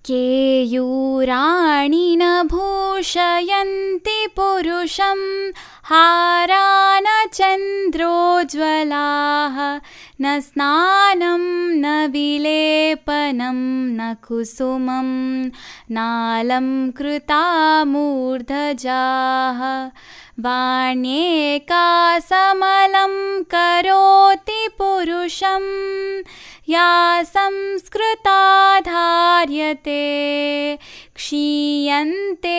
केयूराणि न भूषयन्ति पुरुषं हारा न चन्द्रोज्ज्वलाः न स्नानं न विलेपनं न कुसुमं नालं कृता मूर्धजाः वाण्येका समलं करोति पुरुषं या संस्कृता धार्यते क्षीयन्ते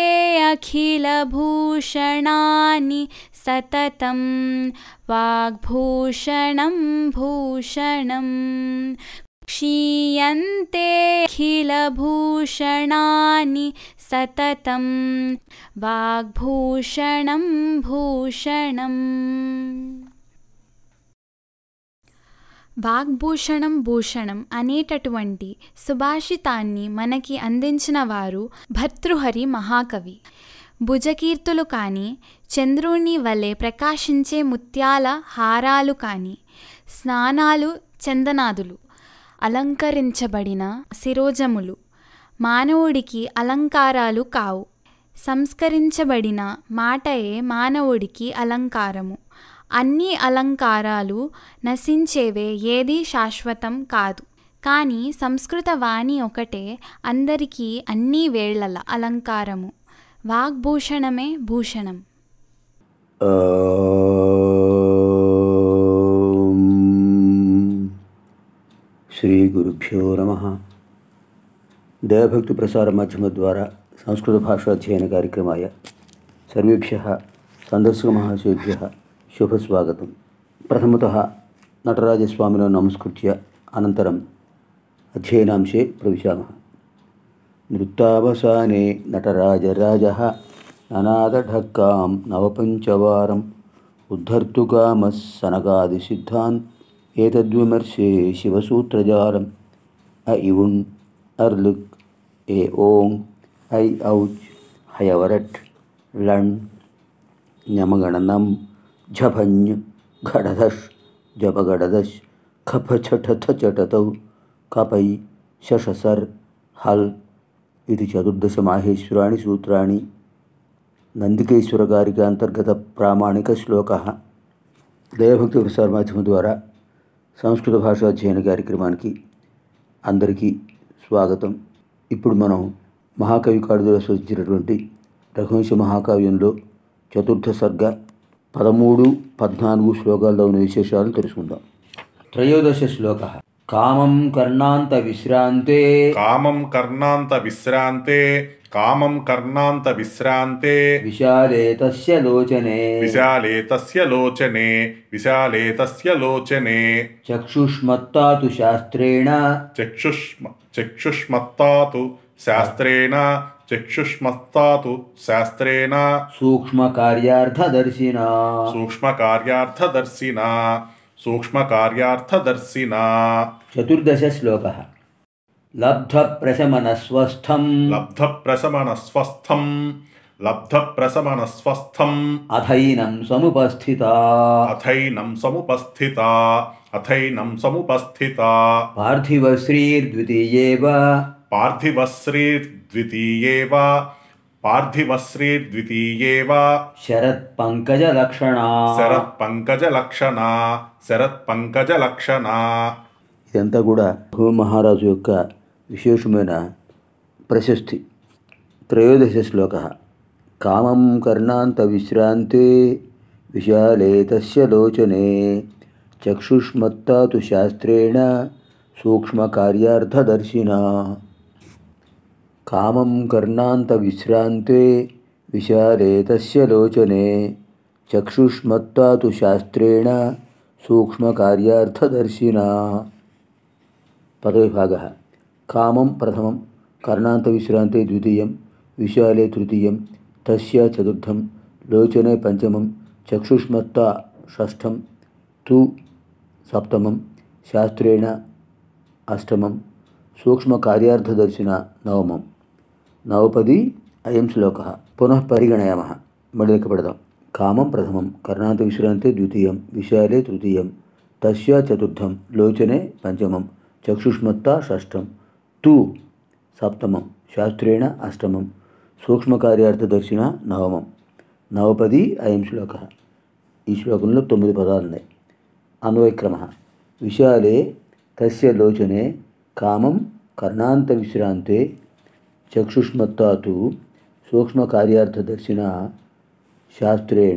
अखिलभूषणानि सततं वाग्भूषणं भूषणं क्षीयन्ते अखिलभूषणानि सततं वाग्भूषणं भूषणम् వాగ్భూషణం భూషణం అనేటటువంటి సుభాషితాన్ని మనకి అందించిన వారు భర్తృహరి మహాకవి భుజకీర్తులు కానీ చంద్రుని వలె ప్రకాశించే ముత్యాల హారాలు కానీ స్నానాలు చందనాదులు అలంకరించబడిన శిరోజములు మానవుడికి అలంకారాలు కావు సంస్కరించబడిన మాటయే మానవుడికి అలంకారము అన్ని అలంకారాలు నశించేవే ఏదీ శాశ్వతం కాదు కానీ సంస్కృత వాణి ఒకటే అందరికీ అన్ని వేళల అలంకారము వాగ్భూషణమే భూషణం ఓం శ్రీ గురుభ్యో నమ దయభక్తి ప్రసార మాధ్యమ ద్వారా సంస్కృత భాషాధ్యయన కార్యక్రమాయ సర్వేభ్య సందర్శక మహాశేభ్య శుభస్వాగతం ప్రథమత నటరాజస్వామినో నమస్కృత్య అనంతరం అధ్యయనాంశే ప్రవిశామः నృత్తావసానే నటరాజరాజ ననాదఢక్కాం నవపంచవారం ఉద్ధర్తుకామः సనకాదిసిద్ధాన్ ఏతద్విమర్శే శివసూత్రజాలం అ ఇవున్ అర్లుక్ ఏ ఓం ఐ ఔచ్ హయవరట్ లణ్ ஞமகணனம் झभञ् घडधश् जपगडदश् खपछठथचटतौ कपै शशसर् हल् इति चतुर्दशमाहेश्वराणि सूत्राणि నందికేశ్వరగారికాంతర్గత దయభక్తి ప్రసార మాధ్యమం ద్వారా సంస్కృత భాషా అధ్యయన కార్యక్రమానికి అందరికీ స్వాగతం ఇప్పుడు మనం మహాకవి కాడుదల సూచించినటువంటి రఘువంశ మహాకావ్యంలో చతుర్థ సర్గ పదమూడు పద్నాలుగు శ్లోకాల్లో ఉన్న విశేషాలను తెలుసుకుందాం త్రయోదశ శ్లోక కామం కర్ణాంత విశ్రాంతే కామం కర్ణాంత విశ్రాంతే కామం కర్ణాంత విశ్రాంతే విశాలే తస్య లోచనే విశాలే తస్య లోచనే విశాలే తస్య లోచనే చక్షుష్మత్తాతు శాస్త్రేణ చక్షుష్మ చక్షుష్మత్తాతు శాస్త్రేణ చక్షుష్మత్తాతు శాస్త్రేణ సూక్ష్మకార్యార్థదర్శిన సూక్ష్మకార్యార్థదర్శినా సూక్ష్మకార్యార్థదర్శినా చతుర్దశ శ్లోక లబ్ధప్రశమనస్వస్థం లబ్ధప్రశమనస్వస్థం లబ్ధప్రశమనస్వస్థం అథైనం సముపస్థిత అథైనం సముపస్థిత అథైనం సముపస్థిత పార్థివశ్రీర్ద్వితీయేవ పార్థివశ్రీర్ద్వితీయేవ పార్థివశ్రీర్ద్వితీయేవ శరత్పంకజలక్షణా శరత్పంకజలక్షణ శరత్పంకజలక్షణ ఇదంతా కూడా మహారాజు యొక్క విశేషమైన ప్రశస్తి త్రయోదశ శ్లోక కామం కర్ణాంత విశ్రాంతే విశాలే తస్య లోచనే చక్షుష్మత్తాతు శాస్త్రేణ సూక్ష్మకార్యార్థదర్శిన కామం కర్ణాంత విశ్రాంతే విశాలే తస్య లోచనే చక్షుష్మత్తాతు శాస్త్రేణ సూక్ష్మకార్యార్థదర్శిన పదవిభాగः కామం ప్రథమం కర్ణాంతవిశ్రాంతే ద్వితీయం విశాలే తృతీయం తస్య చతుర్థం లోచనే పంచమం చక్షుష్మత్త షష్ఠం తు సప్తమం శాస్త్రేణ అష్టమం సూక్ష్మకార్యార్థదర్శిన నవమం నవపది అయం శ్లోక పునః పరిగణయామः మళ్ళీ లెక్క పెడదాం కామం ప్రథమం కర్ణాంతవిశ్రాంతే ద్వితీయం విశాలే తృతీయం తస్య చతుర్థం లోచనే పంచమం చక్షుష్మత్త షష్ఠం తు సప్తమం శాస్త్రేణ అష్టమం సూక్ష్మకార్యార్థదర్శిన నవమం నవపది అయం శ్లోక ఈ శ్లోకంలో తొమ్మిది పదాలు ఉన్నాయి అన్వయక్రమ విశాలే తస్య లోచనే కామం కర్ణాంత విశ్రాంతే చక్షుష్మత్తాతు సూక్ష్మకార్యార్థదర్శిన శాస్త్రేణ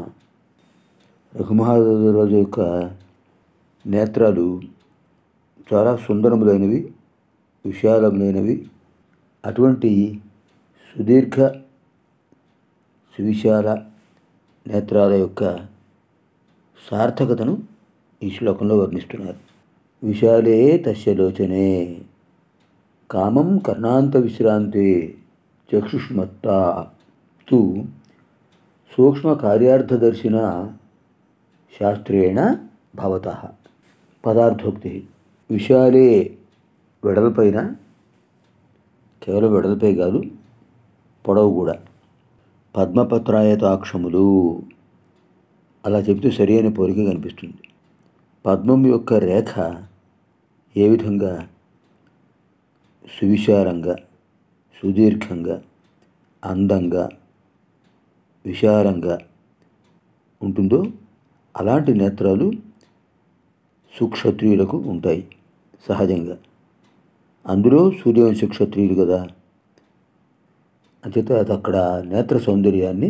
రఘుమహారాజు యొక్క నేత్రాలు చాలా సుందరములైనవి విశాలములైనవి అటువంటి సుదీర్ఘ సువిశాల నేత్రాల యొక్క సార్థకతను ఈ శ్లోకంలో వర్ణిస్తున్నారు విశాలే తస్య లోచనే కామం కర్ణాంత విశ్రాంతే చక్షుష్మత్తా తు సూక్ష్మ కార్యార్థదర్శిన శాస్త్రేణ భవత పదార్థోక్తి విశాలే వెడల్పైన కేవలం వెడల్పై కాదు పొడవు కూడా పద్మపత్రాయతాక్షములు అలా చెబితే సరి అయిన పోలిక కనిపిస్తుంది పద్మం యొక్క రేఖ ఏ విధంగా సువిశాలంగా సుదీర్ఘంగా అందంగా విశాలంగా ఉంటుందో అలాంటి నేత్రాలు సుక్షత్రియులకు ఉంటాయి సహజంగా అందులో సూర్యవంశ క్షత్రియులు కదా అంచేత అది అక్కడ నేత్ర సౌందర్యాన్ని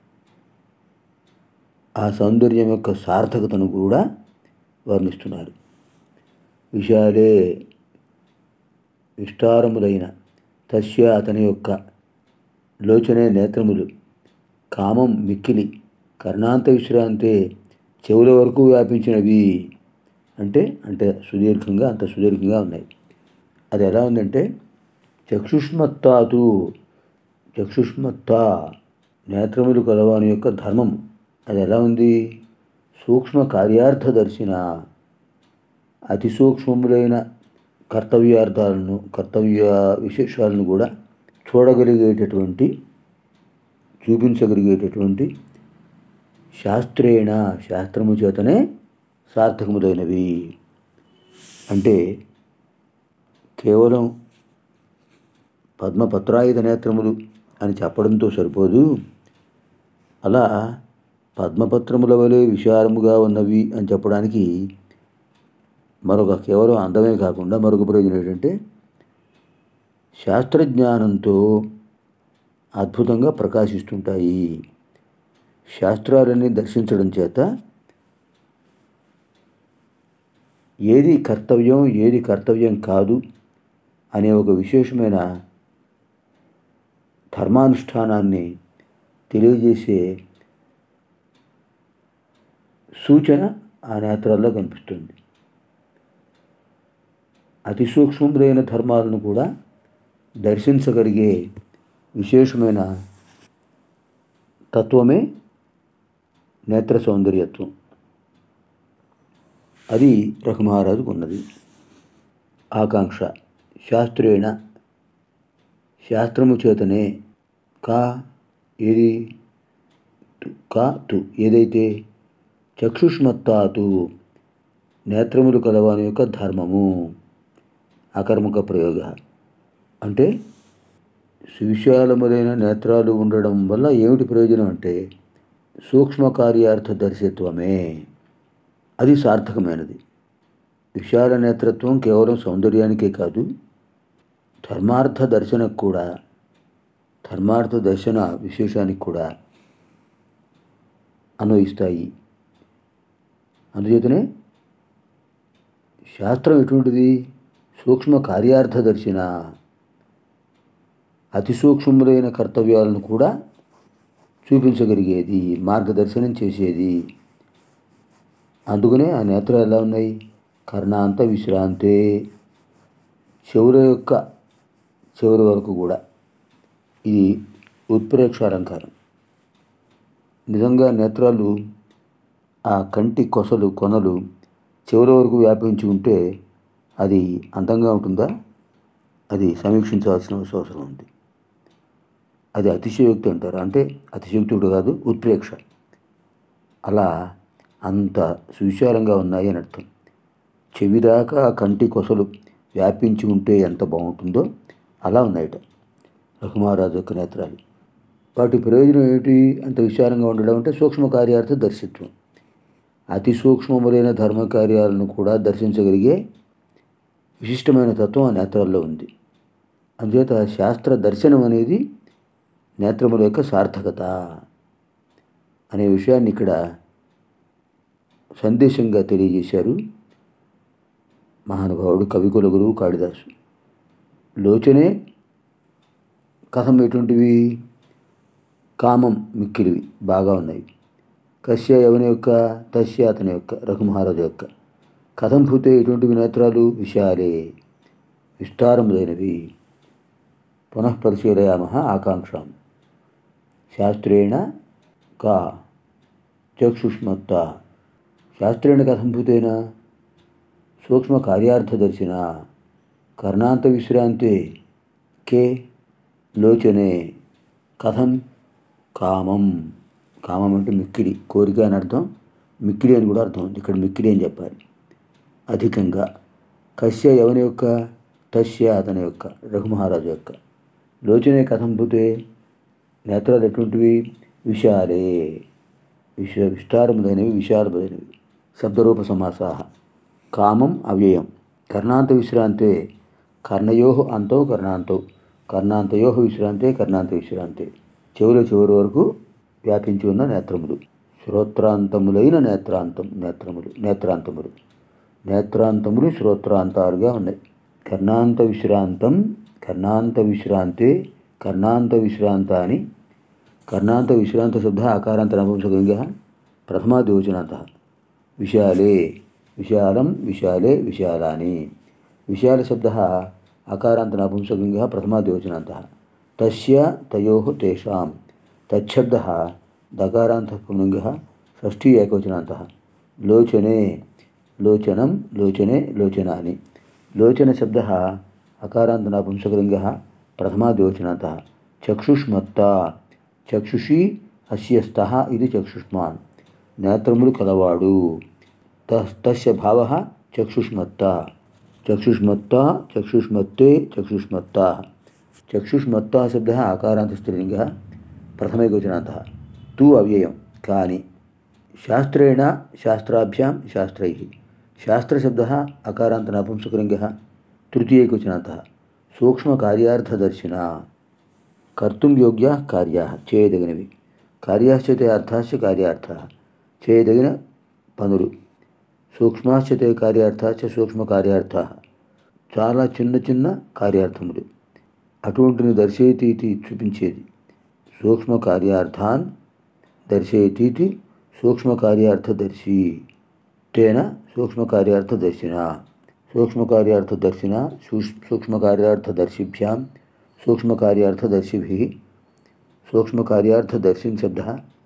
ఆ సౌందర్యం యొక్క సార్థకతను కూడా వర్ణిస్తున్నారు విశాలే విస్తారములైన తస్య అతని యొక్క లోచనే నేత్రములు కామం మిక్కిలి కర్ణాంత విశ్రాంతే చెవుల వరకు వ్యాపించినవి అంటే అంటే సుదీర్ఘంగా అంత సుదీర్ఘంగా ఉన్నాయి అది ఎలా ఉందంటే చక్షుష్మత్తాతు చక్షుష్మత్త నేత్రములు కలవాని యొక్క ధర్మం అది ఎలా ఉంది సూక్ష్మ కార్యార్థదర్శిన అతి సూక్ష్మములైన కర్తవ్యార్థాలను కర్తవ్య విశేషాలను కూడా చూడగలిగేటటువంటి చూపించగలిగేటటువంటి శాస్త్రేణ శాస్త్రము చేతనే సార్థకములైనవి అంటే కేవలం పద్మపత్రాయుధ నేత్రములు అని చెప్పడంతో సరిపోదు అలా పద్మపత్రముల వలె విశాలముగా ఉన్నవి అని చెప్పడానికి మరొక కేవలం అందమే కాకుండా మరొక ప్రయోజనం ఏంటంటే శాస్త్రజ్ఞానంతో అద్భుతంగా ప్రకాశిస్తుంటాయి శాస్త్రాలన్నీ దర్శించడం చేత ఏది కర్తవ్యం ఏది కర్తవ్యం కాదు అనే ఒక విశేషమైన ధర్మానుష్ఠానాన్ని తెలియజేసే సూచన ఆ నేత్రాల్లో కనిపిస్తుంది అతి సూక్ష్మములైన ధర్మాలను కూడా దర్శించగలిగే విశేషమైన తత్వమే నేత్ర సౌందర్యత్వం అది రఘుమహారాజుకు ఉన్నది ఆకాంక్ష శాస్త్రేణ శాస్త్రము చేతనే కా ఏది తు- కా తు ఏదైతే చక్షుష్మత్తాతు నేత్రములు కలవాని యొక్క ధర్మము అకర్మక ప్రయోగ అంటే సువిశాలములైన నేత్రాలు ఉండడం వల్ల ఏమిటి ప్రయోజనం అంటే సూక్ష్మ కార్యార్థ దర్శిత్వమే అది సార్థకమైనది విశాల నేత్రత్వం కేవలం సౌందర్యానికే కాదు ధర్మార్థ దర్శనకు కూడా ధర్మార్థ దర్శన విశేషానికి కూడా అన్వయిస్తాయి అందుచేతనే శాస్త్రం ఎటువంటిది సూక్ష్మ కార్యార్థ దర్శన అతి సూక్ష్మములైన కర్తవ్యాలను కూడా చూపించగలిగేది మార్గదర్శనం చేసేది అందుకనే ఆ నేత్రాలు ఎలా ఉన్నాయి కర్ణాంత విశ్రాంతే చెవుల యొక్క చివరి వరకు కూడా ఇది ఉత్ప్రేక్ష అలంకారం నిజంగా నేత్రాలు ఆ కంటి కొసలు కొనలు చివరి వరకు వ్యాపించి ఉంటే అది అందంగా ఉంటుందా అది సమీక్షించాల్సిన అవసరం ఉంది అది అతిశయోక్తి అంటారు అంటే అతిశయోక్తుడు కాదు ఉత్ప్రేక్ష అలా అంత సువిశాలంగా ఉన్నాయి అని అర్థం చెవిదాకా కంటి కొసలు వ్యాపించి ఉంటే ఎంత బాగుంటుందో అలా ఉన్నాయట రఘుమహారాజు యొక్క నేత్రాలు వాటి ప్రయోజనం ఏమిటి అంత విశాలంగా ఉండడం అంటే సూక్ష్మ కార్యార్థ దర్శిత్వం అతి సూక్ష్మములైన ధర్మ కార్యాలను కూడా దర్శించగలిగే విశిష్టమైన తత్వం ఆ నేత్రాల్లో ఉంది అందుచేత శాస్త్ర దర్శనం అనేది నేత్రముల యొక్క సార్థకత అనే విషయాన్ని ఇక్కడ సందేశంగా తెలియజేశారు మహానుభావుడు కవికుల గురువు కాళిదాసు లోచనే కథం ఎటువంటివి కామం మిక్కిలివి బాగా ఉన్నాయి కశ్య ఎవని యొక్క తస్య అతని యొక్క రఘుమహారాజు యొక్క కథం భూతే ఎటువంటివి నేత్రాలు విశాలే విస్తారములైనవి పునః పరిశీలయామ ఆకాంక్షాం శాస్త్రేణ కా చక్షుష్మత్త శాస్త్రేణ కథం భూతేన సూక్ష్మ కార్యార్థదర్శిన కర్ణాంత విశ్రాంతే కే లోచనే కథం కామం కామం అంటే మిక్కిలి కోరిక అని అర్థం మిక్కిలి అని కూడా అర్థం ఉంది ఇక్కడ మిక్కిలి అని చెప్పాలి అధికంగా కశ్య ఎవని యొక్క తస్య అతని యొక్క రఘుమహారాజు యొక్క లోచనే కథం భూతే నేత్రాలు ఎటువంటివి విశాలే విశ విస్తారములైనవి విశాలములైనవి శబ్దరూప సమాసా కామం అవ్యయం కర్ణాంత విశ్రాంతే కర్ణయో అంతో కర్ణాంతో కర్ణాంతయో విశ్రాంతే కర్ణాంత విశ్రాంతే చెవుల చివరి వరకు వ్యాపించి ఉన్న నేత్రములు శ్రోత్రాంతములైన నేత్రాంతం నేత్రములు నేత్రాంతములు నేత్రాంతములు శ్రోత్రాంతాలుగా ఉన్నాయి కర్ణాంత విశ్రాంతం కర్ణాంత విశ్రాంతే కర్ణాంత విశ్రాంతాని కర్ణాంత విశ్రాంత శబ్ద ఆకారాంత నపుంసకంగా ప్రథమాదివచనాంత విశాలే విశాలం విశాలే విశాలాని విశాల శబ్ద అకారాంత నపుంసకంగా ప్రథమాదివచనాంత తస్య తయో తేషాం తచ్చబ్ద దకారాంత పుంగ షష్ఠీ ఏకవచనాంత లోచనే లోచనం లోచనే లోచనాని లోచన శబ్ద అకారాంత నపుంసకలింగ ప్రథమాదివచనాంత చక్షుష్మత్త చక్షుషి అస్య స్తః ఇది చక్షుష్మాన్ నేత్రములు కలవాడు తస్ తస్య భావ చక్షుష్మత్త చక్షుష్మత్త చక్షుష్మత్తే చక్షుష్మత్త చక్షుష్మత్త శబ్ద ఆకారాంత స్త్రీలింగ ప్రథమైకవచనాంత తు అవ్యయం కానీ శాస్త్రేణ శాస్త్రాభ్యాం శాస్త్రై శాస్త్రశబ్ద అకారాంత నపుంసకలింగ తృతీయైకవచనాంత సూక్ష్మకార్యార్థదర్శిన కర్తుం యోగ్య కార్యా చేయదగినవి కార్యాశ్చతే అర్థాశ్చ కార్యార్థ చేయదగిన పనులు సూక్ష్మాశ్చతే కార్యార్థాశ్చ సూక్ష్మ కార్యార్థ చాలా చిన్న చిన్న కార్యార్థములు అటువంటిని దర్శయతీతి చూపించేది సూక్ష్మ కార్యార్థాన్ దర్శయతీతి సూక్ష్మ కార్యార్థదర్శి తేన సూక్ష్మ కార్యార్థదర్శిన సూక్ష్మ కార్యార్థదర్శిన సూక్ష్మ కార్యార్థదర్శిభ్యాం సూక్ష్మ కార్యార్థదర్శిభి సూక్ష్మ కార్యార్థదర్శిన్ శబ్ద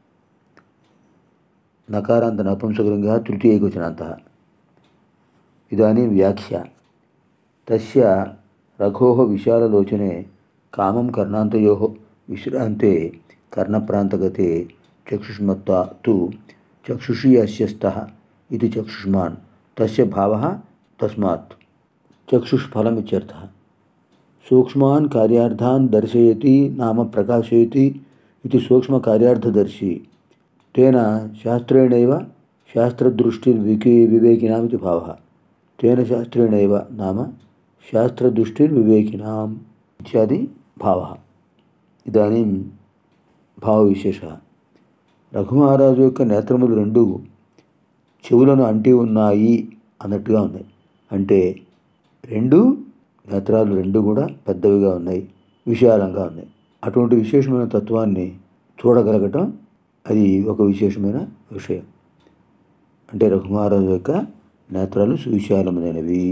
నకారాంత నపుంసకలింగ తృతీయైకవచనాంత ఇదానీ వ్యాఖ్య తస్య రఘోः విశాలలోచనే కామం కర్ణాంతయోः విశ్రాంతే కర్ణప్రాంతగతే చక్షుష్మత్త తు చక్షుషి అస్య స్తః ఇది చక్షుష్మాన్ తస్య భావः తస్మాత్ చక్షుష్ఫలమిత్యర్థः సూక్ష్మాన్ కార్యార్థాన్ దర్శయతి నామ ప్రకాశయతి ఇది సూక్ష్మకార్యార్థదర్శి తేన శాస్త్రేణైవ శాస్త్రదృష్టిర్వికి వివేకినామితి భావः తేన శాస్త్రేణైవ నామ శాస్త్రదృష్టిర్వివేకినాం ఇత్యాది భావः ఇదానీం భావవిశేషः రఘుమహారాజు యొక్క నేత్రములు రెండు చెవులను అంటి ఉన్నాయి అన్నట్టుగా ఉన్నాయి అంటే రెండు నేత్రాలు రెండు కూడా పెద్దవిగా ఉన్నాయి విశాలంగా ఉన్నాయి అటువంటి విశేషమైన తత్వాన్ని చూడగలగటం అది ఒక విశేషమైన విషయం అంటే రఘుమహారాజు యొక్క నేత్రాలు సువిశాలమైనవి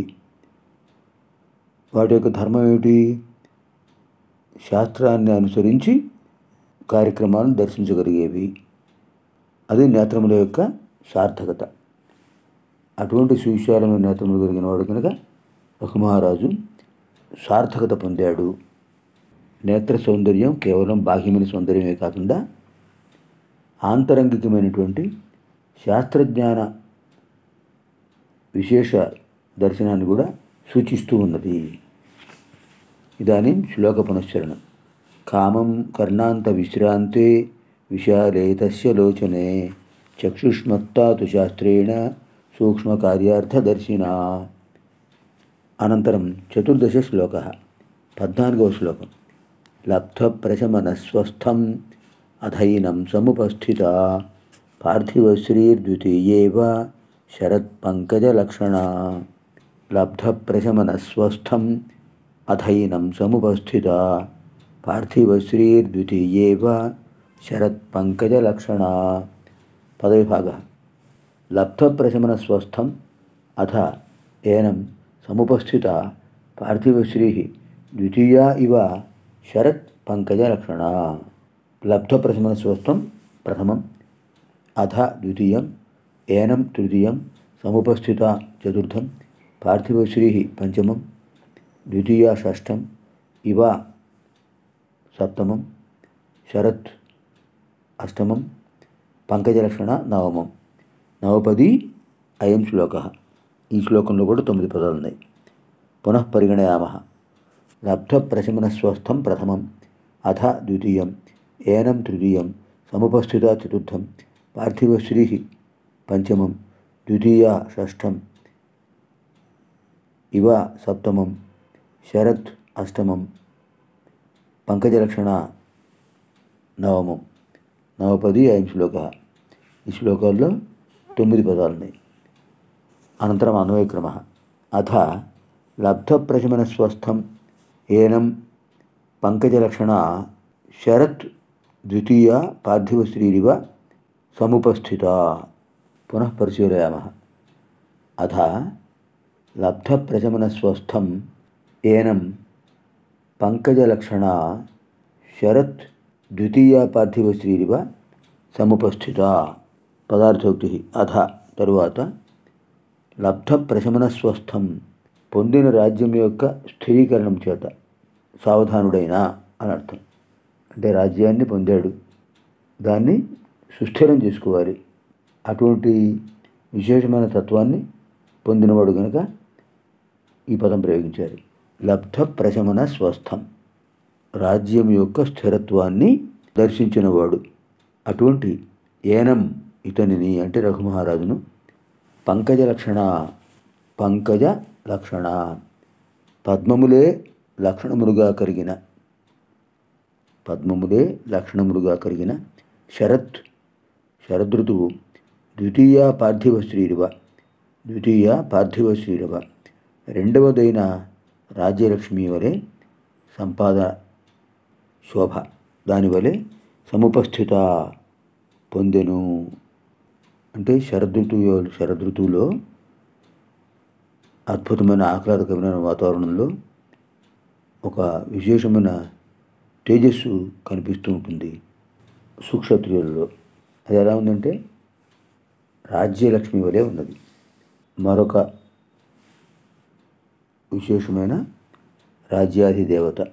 వాటి యొక్క ధర్మం ఏమిటి శాస్త్రాన్ని అనుసరించి కార్యక్రమాలను దర్శించగలిగేవి అది నేత్రముల యొక్క సార్థకత అటువంటి సువిశాలమైన నేత్రములు కలిగిన వాడు కనుక రఘుమహారాజు సార్థకత పొందాడు నేత్ర సౌందర్యం కేవలం బాహ్యమైన సౌందర్యమే కాకుండా ఆంతరంగికమైనటువంటి శాస్త్రజ్ఞాన విశేష దర్శనాన్ని కూడా సూచిస్తూ ఉన్నది ఇదాनीं శ్లోకపునశ్చరణం కామం కర్ణాంత విశ్రాంతే విశాలే తస్య లోచనే చక్షుష్మత్తా తు శాస్త్రేణ సూక్ష్మకార్యార్థదర్శినా అనంతరం చతుర్దశ శ్లోక పద్నాలుగవ శ్లోకం లబ్ధప్రశమనస్వస్థం అధైనం సముపస్థిత పార్థివశ్రీర్ద్వితీయేవ శరత్పంకజలక్షణ లబ్ధప్రశమనస్వస్థం అధైనం సముపస్థిత పార్థివశ్రీర్ద్వితీయేవ శరత్పంకజలక్షణ పదవిభాగ లబ్ధప్రశమనస్వస్థం అథ ఏనం సముపస్థిత పార్థివశ్రీ ద్వితీయా ఇవ శరత్ పంకజలక్షణ లబ్ధప్రశమనస్వస్థం ప్రథమం అథ ద్వితీయం ఏనం తృతీయం సముపస్థిత చతుర్థం పార్థివశ్రీ పంచమం ద్వితీయ షష్టం ఇవ సప్తమం శరత్ అష్టమం పంకజలక్షణ నవమం నవపది అయం శ్లోక ఈ శ్లోకంలో కూడా తొమ్మిది పదాలు ఉన్నాయి పునః పరిగణయామ లబ్ధప్రశమనస్వస్థం ప్రథమం అథ ద్వితీయం ఏనం తృతీయం సముపస్థిత చతుర్థం పార్థివశ్రీ పంచమం ద్వితీయ షష్టం ఇవ సప్తమం శరత్ అష్టమం పంకజలక్షణ నవమం నవపది అయం శ్లోక ఈ శ్లోకాల్లో తొమ్మిది పదాలు ఉన్నాయి అనంతరం అన్వయక్రమ అథ లబ్ధప్రశమనస్వస్థం ఏనం పంకజలక్షణ శరత్ ద్వితీయ పార్థివశ్రీరివ సముపస్థిత పునః పరిశీలయామ అథ లబ్ధప్రశమనస్వస్థం ఏనం పంకజలక్షణ శరత్ ద్వితీయ పార్థివశ్రీరివ సముపస్థిత పదార్థోక్తి అథ తరువాత లబ్ధ ప్రశమనస్వస్థం పొందిన రాజ్యం యొక్క స్థిరీకరణం చేత సావధానుడైన అని అర్థం అంటే రాజ్యాన్ని పొందాడు దాన్ని సుస్థిరం చేసుకోవాలి అటువంటి విశేషమైన తత్వాన్ని పొందినవాడు కనుక ఈ పదం ప్రయోగించారు లబ్ధ ప్రశమన స్వస్థం రాజ్యం యొక్క స్థిరత్వాన్ని దర్శించినవాడు అటువంటి ఏనం ఇతనిని అంటే రఘుమహారాజును పంకజ లక్షణ పంకజ లక్షణ పద్మములే లక్షణములుగా కలిగిన పద్మములే లక్షణములుగా కలిగిన శరత్ శరదృతువు ద్వితీయ పార్థివ శ్రీరవ ద్వితీయ పార్థివ శ్రీరవ రెండవదైన రాజ్యలక్ష్మి వలె సంపాదన శోభ దానివలె సముపస్థిత పొందెను అంటే శరదృతువు శరదృతువులో అద్భుతమైన ఆహ్లాదకరమైన వాతావరణంలో ఒక విశేషమైన తేజస్సు కనిపిస్తూ ఉంటుంది సుక్షత్రియులలో అది ఎలా ఉందంటే రాజ్యలక్ష్మి వలె ఉన్నది మరొక విశేషమైన రాజ్యాధిదేవత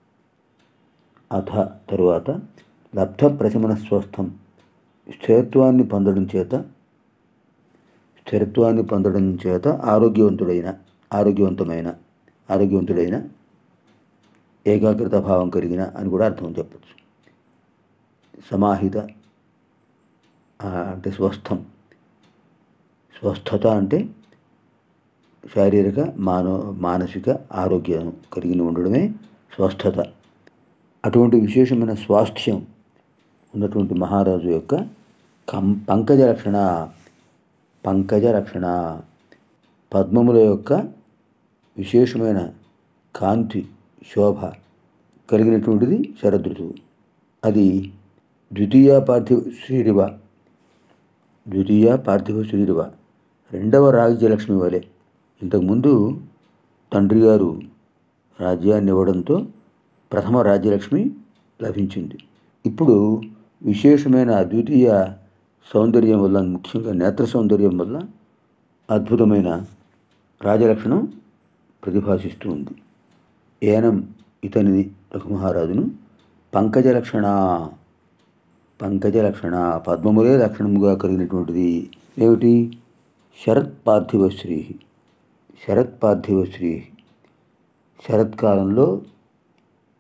అథ తరువాత లబ్ధ ప్రశమన స్వస్థం స్థిరత్వాన్ని పొందడం చేత స్థిరత్వాన్ని పొందడం చేత ఆరోగ్యవంతుడైన ఆరోగ్యవంతమైన ఆరోగ్యవంతుడైన ఏకాగ్రత భావం కలిగిన అని కూడా అర్థం చెప్పచ్చు సమాహిత ఆ, అంటే స్వస్థం స్వస్థత అంటే శారీరక మానవ మానసిక ఆరోగ్యం కలిగి ఉండడమే స్వస్థత అటువంటి విశేషమైన స్వాస్థ్యం ఉన్నటువంటి మహారాజు యొక్క కం పంకజ రక్షణ పంకజ రక్షణ పద్మముల యొక్క విశేషమైన కాంతి శోభ కలిగినటువంటిది శరదృతువు అది ద్వితీయ పార్థివ శ్రీరివ ద్వితీయ పార్థివ శ్రీరివ రెండవ రాజ్యలక్ష్మి వలె ఇంతకుముందు తండ్రి గారు రాజ్యాన్ని ఇవ్వడంతో ప్రథమ రాజ్యలక్ష్మి లభించింది ఇప్పుడు విశేషమైన అద్వితీయ సౌందర్యం వల్ల ముఖ్యంగా నేత్ర సౌందర్యం వల్ల అద్భుతమైన రాజలక్షణం ప్రతిభాసిస్తూ ఉంది ఏనం ఇతని రఘుమహారాజును పంకజ లక్షణ పంకజ లక్షణ పద్మములే లక్షణముగా కలిగినటువంటిది ఏమిటి శరత్ పార్థివశ్రీ శరత్ పార్థివశ్రీ శరత్కాలంలో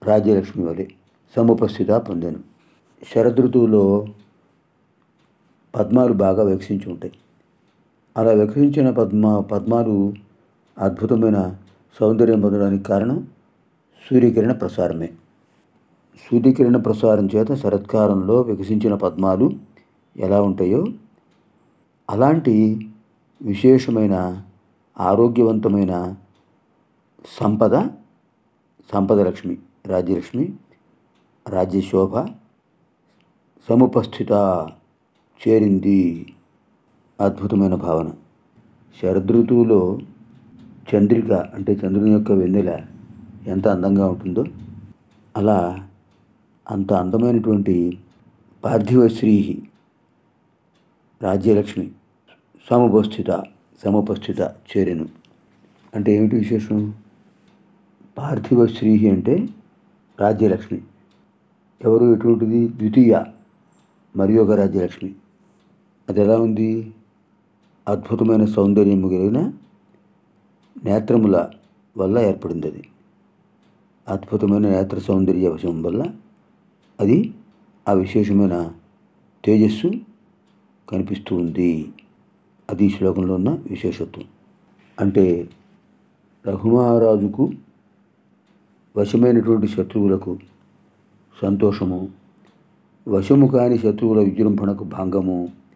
రాజ్యలక్ష్మి వలె సముపస్థిత పొందాను శరదృతువులో పద్మాలు బాగా వికసించి ఉంటాయి అలా వికసించిన పద్మ పద్మాలు అద్భుతమైన సౌందర్యం పొందడానికి కారణం సూర్యకిరణ ప్రసారమే సూర్యకిరణ ప్రసారం చేత శరత్కాలంలో వికసించిన పద్మాలు ఎలా ఉంటాయో అలాంటి విశేషమైన ఆరోగ్యవంతమైన సంపద సంపద లక్ష్మి రాజ్యలక్ష్మి రాజ్యశోభ సముపస్థిత చేరింది అద్భుతమైన భావన శరదృతువులో చంద్రిక అంటే చంద్రుని యొక్క వెన్నెల ఎంత అందంగా ఉంటుందో అలా అంత అందమైనటువంటి పార్థివశ్రీ రాజ్యలక్ష్మి సముపస్థిత సముపస్థిత చేరెను అంటే ఏమిటి విశేషం పార్థివ శ్రీ అంటే రాజ్యలక్ష్మి ఎవరు ఎటువంటిది ద్వితీయ మరి ఒక రాజ్యలక్ష్మి అది ఎలా ఉంది అద్భుతమైన సౌందర్యము కలిగిన నేత్రముల వల్ల ఏర్పడింది అది అద్భుతమైన నేత్ర సౌందర్య వశం వల్ల అది ఆ విశేషమైన తేజస్సు కనిపిస్తూ ఉంది అది ఈ శ్లోకంలో ఉన్న విశేషత్వం అంటే రఘుమహారాజుకు వశమైనటువంటి శత్రువులకు సంతోషము వశము కాని శత్రువుల విజృంభణకు భంగము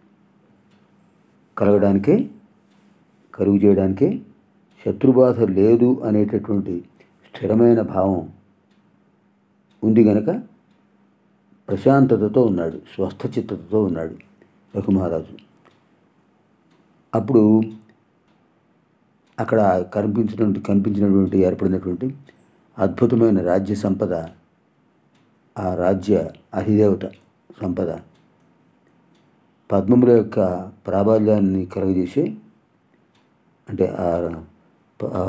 కలగడానికే కలుగు చేయడానికే శత్రుబాధ లేదు అనేటటువంటి స్థిరమైన భావం ఉంది గనక ప్రశాంతతతో ఉన్నాడు స్వస్థచిత్తతతో ఉన్నాడు రఘుమహారాజు అప్పుడు అక్కడ కనిపించినటువంటి కనిపించినటువంటి ఏర్పడినటువంటి అద్భుతమైన రాజ్య సంపద ఆ రాజ్య అధిదేవత సంపద పద్మముల యొక్క ప్రాబల్యాన్ని కలుగజేసే అంటే ఆ ప- ఆ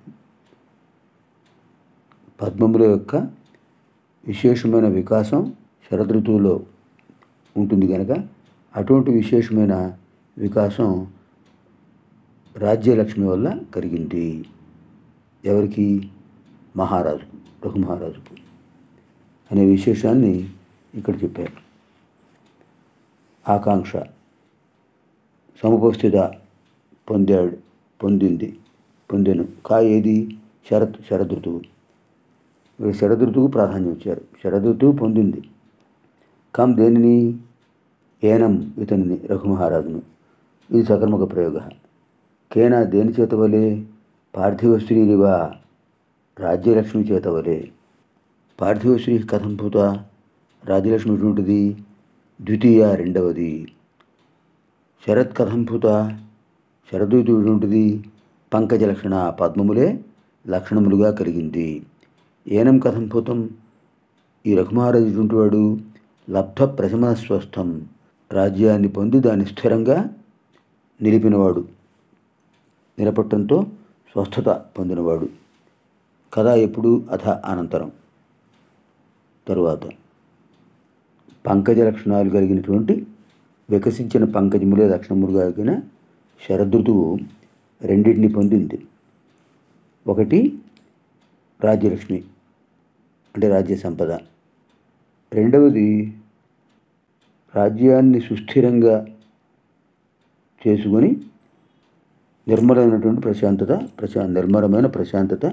పద్మముల యొక్క విశేషమైన వికాసం శరదృతువులో ఉంటుంది కనుక అటువంటి విశేషమైన వికాసం రాజ్యలక్ష్మి వల్ల కలిగింది ఎవరికి మహారాజుకు రఘుమహారాజుకు అనే విశేషాన్ని ఇక్కడ చెప్పారు ఆకాంక్ష సముపస్థిత పొందాడు పొందింది పొందెను కా ఏది శరత్ శరదృతువు ఇక్కడ శరదృతువు ప్రాధాన్యం ఇచ్చారు శరదృతువు పొందింది కం దేనిని ఏనం ఇతనిని రఘుమహారాజును ఇది సకర్మక ప్రయోగ కేనా దేని చేత వలె పార్థివశ్రీరివ రాజ్యలక్ష్మి చేత వలె పార్థివశ్రీ కథం భూత రాజ్యలక్ష్మి ఎటువంటిది ద్వితీయ రెండవది శరత్ కథం భూత శరదూతి ఎటువంటిది పంకజ లక్షణ పద్మములే లక్షణములుగా కలిగింది ఏనం కథం భూతం ఈ రఘుమహారాజు ఇటువంటి వాడు లబ్ధ ప్రశమన స్వస్థం రాజ్యాన్ని పొంది దాన్ని స్థిరంగా నిలిపినవాడు నిలపట్టంతో స్వస్థత పొందినవాడు కథ ఎప్పుడు అథ అనంతరం తరువాత పంకజ లక్షణాలు కలిగినటువంటి వికసించిన పంకజములే లక్షణములుగా కలిగిన శరదృతువు రెండింటిని పొందింది ఒకటి రాజ్యలక్ష్మి అంటే రాజ్య సంపద రెండవది రాజ్యాన్ని సుస్థిరంగా చేసుకొని నిర్మలమైనటువంటి ప్రశాంతత ప్రశా నిర్మలమైన ప్రశాంతత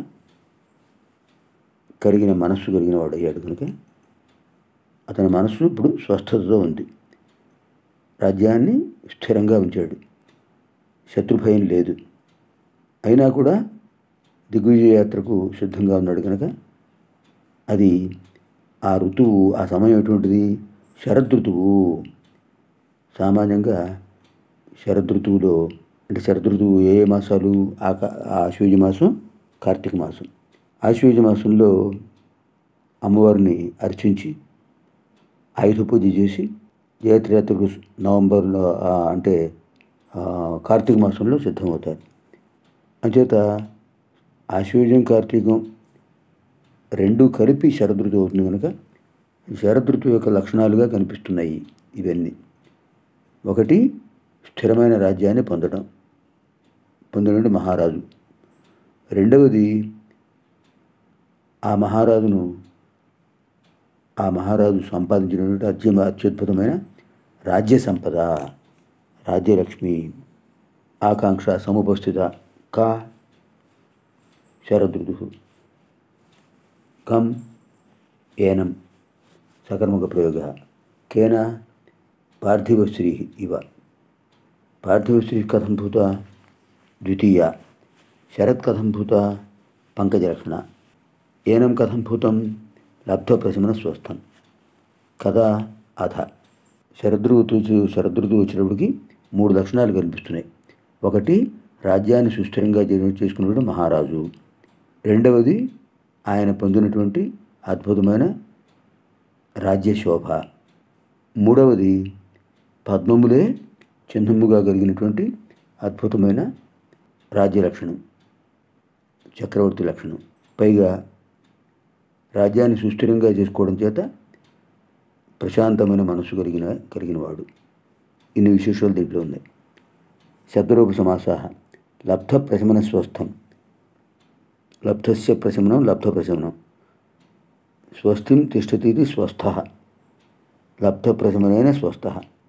కలిగిన మనస్సు కలిగిన వాడు అయ్యాడు కనుక అతని మనస్సు ఇప్పుడు స్వస్థతతో ఉంది రాజ్యాన్ని స్థిరంగా ఉంచాడు శత్రుభయం లేదు అయినా కూడా దిగ్విజయ యాత్రకు సిద్ధంగా ఉన్నాడు కనుక అది ఆ ఋతువు ఆ సమయం ఎటువంటిది శరదృతువు సామాన్యంగా శరదృతువులో అంటే శరదృతువు ఏ ఏ మాసాలు ఆక ఆశ్వీజ మాసం కార్తీక మాసం ఆశ్వీజ మాసంలో అమ్మవారిని అర్చించి ఆయుధ పూజ చేసి జయత్రయాత్రకు నవంబర్లో ఆ, అంటే ఆ, కార్తీక మాసంలో సిద్ధమవుతారు అంచేత ఆశ్వీజం కార్తీకం రెండు కలిపి శరదృతువు అవుతుంది కనుక ఈ శరదృతువు యొక్క లక్షణాలుగా కనిపిస్తున్నాయి ఇవన్నీ ఒకటి స్థిరమైన రాజ్యాన్ని పొందడం పొందడం మహారాజు రెండవది ఆ మహారాజును ఆ మహారాజు సంపాదించినటువంటి అత్య అత్యద్భుతమైన రాజ్య సంపద రాజ్యలక్ష్మి ఆకాంక్ష సముపస్థిత కా శరదృతు కం ఏనం సకర్మక ప్రయోగ కేన పార్థివశ్రీ ఇవ పార్థివశ్రీ కథం భూత ద్వితీయ శరత్ కథం భూత పంకజలక్షణ ఏనం కథం భూతం లబ్ధప్రశమన స్వస్థం కదా అథ శరదృతు శరదృతు వచ్చినప్పటికి మూడు లక్షణాలు కనిపిస్తున్నాయి ఒకటి రాజ్యాన్ని సుస్థిరంగా జీర్ణ చేసుకున్నటువంటి మహారాజు రెండవది ఆయన పొందినటువంటి అద్భుతమైన రాజ్యశోభ మూడవది పద్మములే చిహ్నముగా కలిగినటువంటి అద్భుతమైన రాజ్య లక్షణం చక్రవర్తి లక్షణం పైగా రాజ్యాన్ని సుస్థిరంగా చేసుకోవడం చేత ప్రశాంతమైన మనసు కలిగిన కలిగినవాడు ఇన్ని విశేషాలు దీంట్లో ఉన్నాయి శబ్దరూప సమాసాహ లబ్ధ ప్రశమన స్వస్థం లబ్ధస్య ప్రశమనం లబ్ధ ప్రశమనం స్వస్తిం తిష్టతీతి స్వస్థ లబ్ధ ప్రశమనైన స్వస్థ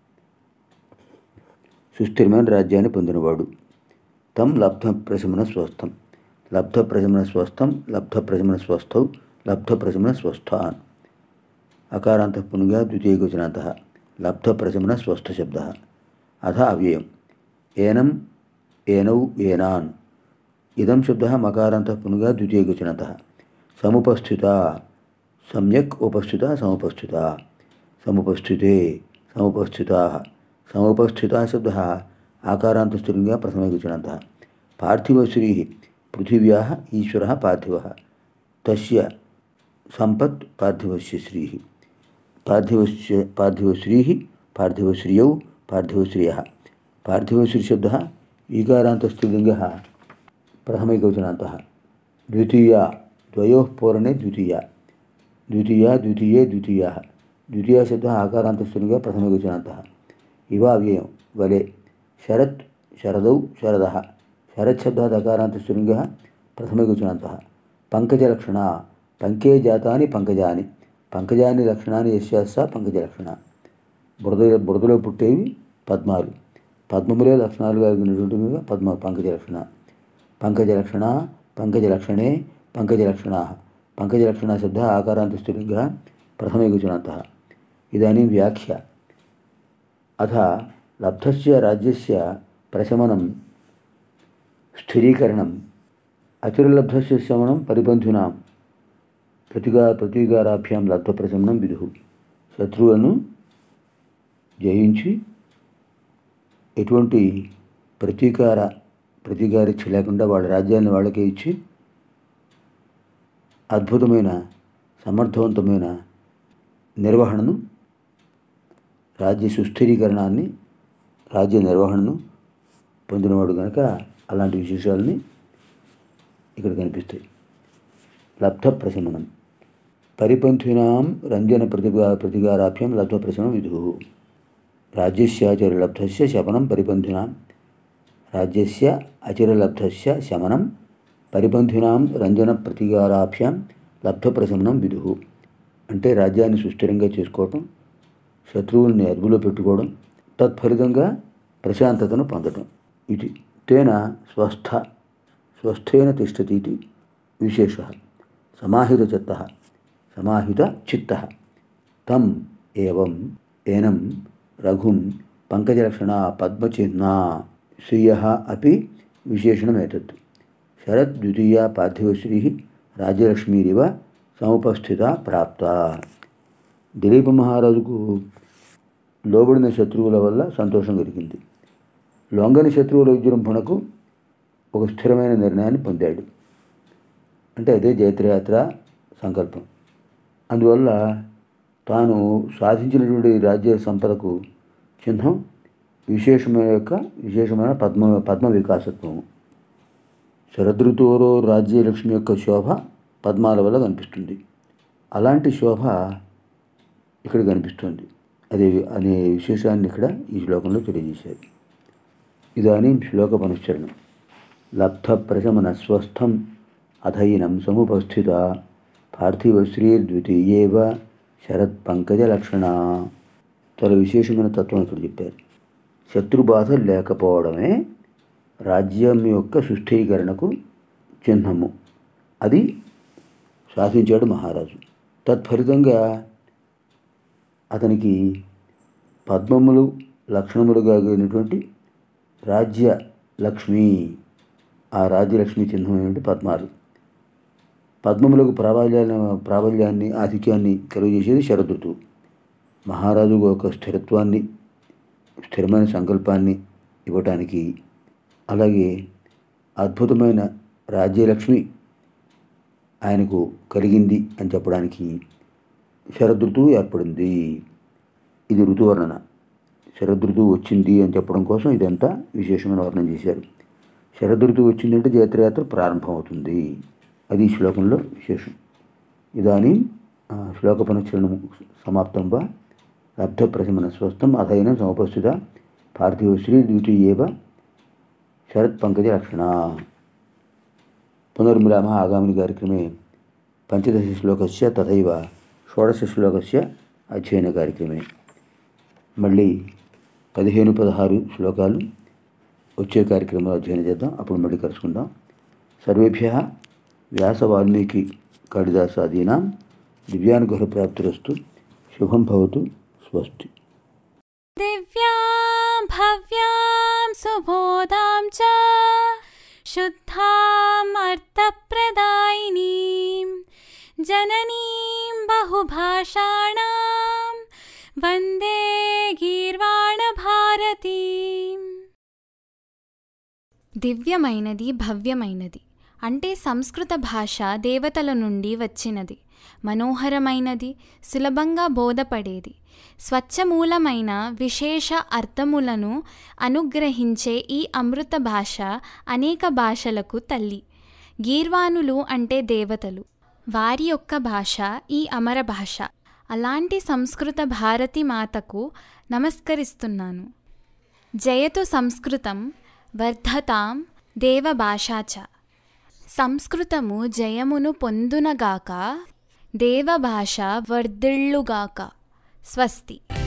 సుస్థిరమైన రాజ్యాన్ని పొందినవాడు తం లబ్ధ ప్రశమన స్వస్థం లబ్ధ ప్రశమన స్వస్థం లబ్ధ ప్రశమన స్వస్థౌ లబ్ధ ప్రశమన స్వస్థాన్ అకారాంత పునుగా ద్వితీయగోచనాంత లబ్ధ ప్రశమన స్వస్థ శబ్ద అథ అవ్యయం ఏనం ఏనౌ ఏనాన్ ఇదం శబ్ద మకారాంత పునుగా ద్వితీయగోచనత సముపస్థిత సమ్యక్ ఉపస్థిత సముపస్థిత సముపస్థితే సముపస్థితా సముపస్థిత శబ్ద ఆకారాంత స్థిరంగా ప్రథమగోచనంత పార్థివశ్రీ పృథివ్యా ఈశ్వర పార్థివ తస్య సంపత్ పార్థివస్య శ్రీ పార్థివస్య పార్థివశ్రీ పార్థివశ్రియౌ పార్థివశ్రియ పార్థివశ్రీ శబ్ద ఈకారాంతస్త్రీలింగ ప్రథమైకవచనాంత ద్వితీయ ద్వయో పూరణే ద్వితీయ ద్వితీయ ద్వితీయే ద్వితీయ ద్వితీయ శబ్ద ఆకారాంతస్త్రీలింగ ప్రథమైకవచనాంత ఇవ అవ్యయం వలే శరత్ శరదౌ శరద శరత్ శబ్దాత్ అకారాంతస్త్రీలింగ ప్రథమైకవచనాంత పంకజలక్షణ పంకే జాతాని పంకజాని పంకజాని లక్షణాన్ని యశ్యాస పంకజలక్షణ బురద బురదలో పుట్టేవి పద్మాలు పద్మములే లక్షణాలు కలిగినటువంటి పద్మ పంకజలక్షణ పంకజలక్షణ పంకజలక్షణే పంకజలక్షణ పంకజలక్షణ శబ్ద ఆకారాంతస్థిరంగా ప్రథమే గుజనాంత ఇదాनीं వ్యాఖ్య అథ లబ్ధస్య రాజ్యస్య ప్రశమనం స్థిరీకరణం అచిరలబ్ధస్య శమనం పరిబంధునాం ప్రతిగా ప్రతీకారాభ్యాం లబ్ధ ప్రశమనం విధు శత్రువులను జయించి ఎటువంటి ప్రతీకార ప్రతీకారిచ్ఛ లేకుండా వాళ్ళ రాజ్యాన్ని వాళ్ళకే ఇచ్చి అద్భుతమైన సమర్థవంతమైన నిర్వహణను రాజ్య సుస్థిరీకరణాన్ని రాజ్య నిర్వహణను పొందినవాడు కనుక అలాంటి విశేషాలని ఇక్కడ కనిపిస్తాయి లబ్ధ ప్రశమనం పరిపంథినాం రంజన ప్రతిగా ప్రతిగారాభ్యం లబ్ధ ప్రశమనం విధు రాజ్యస్యాచరలబ్ధస్య శమనం పరిపంథినాం రాజ్యస్య అచిరలబ్ధస్య శమనం పరిపంథినాం రంజన ప్రతిగారాభ్యాం లబ్ధ ప్రశమనం విధు అంటే రాజ్యాన్ని సుస్థిరంగా చేసుకోవటం శత్రువుల్ని అదుపులో పెట్టుకోవడం తత్ఫలితంగా ప్రశాంతతను పొందటం ఇది తేన స్వస్థ స్వస్థేన తిష్టతి ఇది విశేష సమాహిత చిత్త సమాహిత చిత్త తం ఏవం ఏనం రఘుం పంకజలక్షణ పద్మచిహ్న శ్రియ అపి విశేషణమేతత్ శరద్వితీయ పార్థివశ్రీ రాజ్యలక్ష్మీరివ సముపస్థిత ప్రాప్త దిలీప మహారాజుకు లోబడిన శత్రువుల వల్ల సంతోషం కలిగింది లొంగని శత్రువుల విజృంభణకు ఒక స్థిరమైన నిర్ణయాన్ని పొందాడు అంటే అదే జైత్రయాత్ర సంకల్పం అందువల్ల తాను సాధించినటువంటి రాజ్య సంపదకు చిహ్నం విశేషమైన యొక్క విశేషమైన పద్మ పద్మ వికాసత్వము శరదృతువులో రాజ్యలక్ష్మి యొక్క శోభ పద్మాల వల్ల కనిపిస్తుంది అలాంటి శోభ ఇక్కడ కనిపిస్తుంది అదే అనే విశేషాన్ని ఇక్కడ ఈ శ్లోకంలో తెలియజేశారు ఇదానీ శ్లోకపనుశ్చరణం లబ్ధ ప్రశమన స్వస్థం అధైనం సముపస్థిత పార్థివశ్రీర్ద్వితీయేవ శరత్ పంకజ లక్షణ చాలా విశేషమైన తత్వం ఇక్కడ చెప్పారు శత్రుబాధ లేకపోవడమే రాజ్యం యొక్క సుస్థీకరణకు చిహ్నము అది శాసించాడు మహారాజు తత్ఫలితంగా అతనికి పద్మములు లక్షణములుగా కలిగినటువంటి రాజ్య లక్ష్మి ఆ రాజ్యలక్ష్మి చిహ్నమైనటువంటి పద్మాలు పద్మములకు ప్రాబల్యాన్ని ప్రాబల్యాన్ని ఆధిక్యాన్ని కలుగజేసేది శరదృతువు మహారాజు యొక్క స్థిరత్వాన్ని స్థిరమైన సంకల్పాన్ని ఇవ్వటానికి అలాగే అద్భుతమైన రాజ్యలక్ష్మి ఆయనకు కలిగింది అని చెప్పడానికి శరదృతువు ఏర్పడింది ఇది ఋతువర్ణన శరదృతువు వచ్చింది అని చెప్పడం కోసం ఇదంతా విశేషమైన వర్ణన చేశారు శరదృతువు వచ్చిందంటే జైత్రయాత్ర ప్రారంభమవుతుంది అది ఈ శ్లోకంలో విశేషం ఇదానీ శ్లోకపనశ్చరణం సమాప్తం వా లబ్ధప్రశమన స్వస్థం అధైన సముపస్థిత పార్థివశ్రీ ద్వితీయేవ శరత్ పంకజ లక్షణ పునర్మిలామः ఆగామిని కార్యక్రమే పంచదశశ్లోకస్య తథైవ షోడశశ్లోకస్య అధ్యయన కార్యక్రమే మళ్ళీ పదిహేను పదహారు శ్లోకాలు వచ్చే కార్యక్రమంలో అధ్యయనం చేద్దాం అప్పుడు మళ్ళీ కలుసుకుందాం సర్వేభ్య వ్యాస వాల్మీకి కాళిదాసాదీనాం దివ్యానుగ్రహ ప్రాప్తిరస్తు శుభం భవతు స్వస్తి दिव्यां भव्यां सुबोधां च शुद्धाम् अर्थप्रदायिनीं जननीं बहुभाषाणां वन्दे गीर्वाणभारतीम् దివ్యమైనది భవ్యమైనది అంటే సంస్కృత భాష దేవతల నుండి వచ్చినది మనోహరమైనది సులభంగా బోధపడేది స్వచ్ఛమూలమైన విశేష అర్థములను అనుగ్రహించే ఈ అమృత భాష అనేక భాషలకు తల్లి గీర్వాణులు అంటే దేవతలు వారి యొక్క భాష ఈ అమర భాష అలాంటి సంస్కృత భారతి మాతకు నమస్కరిస్తున్నాను జయతు సంస్కృతం వర్ధతాం దేవభాషా చ సంస్కృతము జయమును పొందునగాక దేవభాష వర్ధిల్లుగాక స్వస్తి